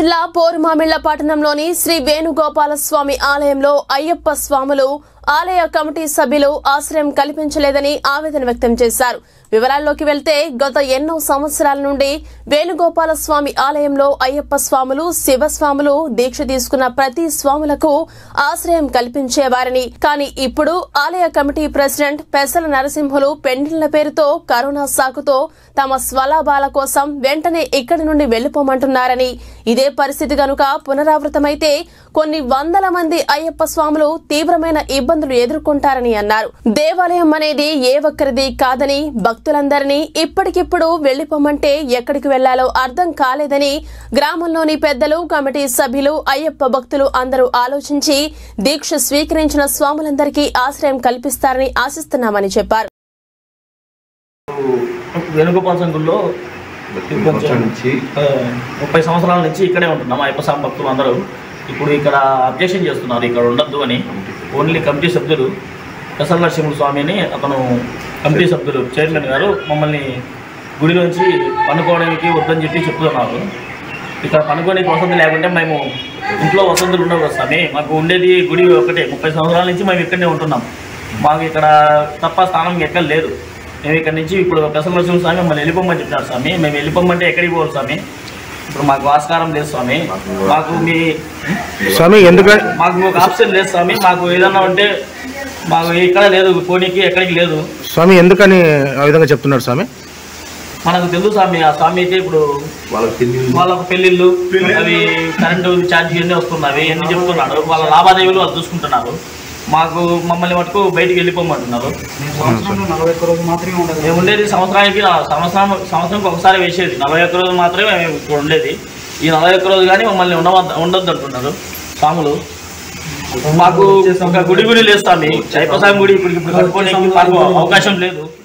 జిల్లా పోరుమామిళ్ల పట్టణంలోని శ్రీ వేణుగోపాల స్వామి ఆలయంలో అయ్యప్ప స్వాములు ఆలయ కమిటీ సభ్యులు ఆశ్రయం కల్పించలేదని ఆవేదన వ్యక్తం చేశారు వివరాల్లోకి వెళ్తే గత ఎన్నో సంవత్సరాల నుండి వేణుగోపాల స్వామి ఆలయంలో అయ్యప్ప స్వాములు శివస్వాములు దీక్ష తీసుకున్న ప్రతి స్వాములకు ఆశ్రయం కల్పించేవారని కానీ ఇప్పుడు ఆలయ కమిటీ ప్రెసిడెంట్ పెసల నరసింహులు పెండిళ్ల పేరుతో కరోనా సాకుతో తమ స్వలాభాల కోసం వెంటనే ఇక్కడి నుండి వెళ్లిపోమంటున్నారని ఇదే పరిస్థితి గనుక పునరావృతమైతే కొన్ని వందల మంది అయ్యప్ప స్వాములు తీవ్రమైన ఇబ్బందులు ఎదుర్కొంటారని అన్నారు దేవాలయం అనేది ఏ ఒక్కరిది కాదని భక్తులందరినీ ఇప్పటికిప్పుడు వెళ్లిపోమంటే ఎక్కడికి వెళ్లాలో అర్థం కాలేదని గ్రామంలోని పెద్దలు కమిటీ సభ్యులు అయ్యప్ప భక్తులు అందరూ ఆలోచించి దీక్ష స్వీకరించిన స్వాములందరికీ ఆశ్రయం కల్పిస్తారని ఆశిస్తున్నామని చెప్పారు వేణుగోపాల సంఘంలో సంవత్సరం నుంచి ఆ, ముప్పై సంవత్సరాల నుంచి ఇక్కడే ఉంటున్నాం అయ్యప్ప స్వామి భక్తులు అందరూ ఇప్పుడు ఇక్కడ అబ్జెక్షన్ చేస్తున్నారు ఇక్కడ ఉండొద్దు అని ఓన్లీ కమిటీ సభ్యులు పెసల నరసింహుల స్వామిని అతను కమిటీ సభ్యులు చైర్మన్ గారు మమ్మల్ని గుడిలోంచి పనుకోవడానికి వద్దని చెప్పి చెప్తున్నారు ఇక్కడ పనుకోనికి వసతి లేకుంటే మేము ఇంట్లో వసతులు ఉండవు కదా స్వామి మాకు ఉండేది గుడి ఒకటే ముప్పై సంవత్సరాల నుంచి మేము ఇక్కడనే ఉంటున్నాం మాకు ఇక్కడ తప్ప స్థానం ఎక్కడ లేదు మేము ఇక్కడ నుంచి ఇప్పుడు పెసల నరసింహ స్వామి మమ్మల్ని వెళ్ళిపోమని చెప్పినారు స్వామి మేము వెళ్ళిపోమంటే ఎక్కడికి పోవాలి స్వామి ఇప్పుడు మాకు ఆస్కారం లేదు స్వామి మాకు మీ స్వామి ఎందుకని మాకు ఒక ఆప్షన్ లేదు స్వామి మాకు ఏదన్నా ఉంటే మాకు ఇక్కడ లేదు పోనీకి ఎక్కడికి లేదు స్వామి ఎందుకని ఆ విధంగా చెప్తున్నారు స్వామి మనకు తెలుసు స్వామి ఆ స్వామి అయితే ఇప్పుడు వాళ్ళకి తెలియదు వాళ్ళకు పెళ్ళిళ్ళు అవి కరెంటు ఛార్జీ అన్నీ వస్తున్నాయి అన్నీ చెప్తున్నాడు వాళ్ళ లావాదేవీలు వాళ్ళు చూసుకుంటున్నారు మాకు మమ్మల్ని మటుకు బయటికి వెళ్ళిపోమంటున్నారు సంవత్సరంలో నలభై ఒక్క రోజు మాత్రమే ఉండదు మేము ఉండేది సంవత్సరానికి నా- సంవత్సరం సంవత్సరంకి ఒకసారి వేసేది నలభై ఒక్క రోజు మాత్రమే మేము ఇక్కడ ఉండేది ఈ నలభై ఒక్క రోజు కానీ మమ్మల్ని ఉండవద్ద ఉండొద్దు అంటున్నారు స్వాములు మాకు ఒక గుడి గుడి లేదు స్వామి అయ్యప్ప స్వామి గుడి ఇప్పుడు ఇప్పుడు కట్టుకోవడానికి మాకు అవకాశం లేదు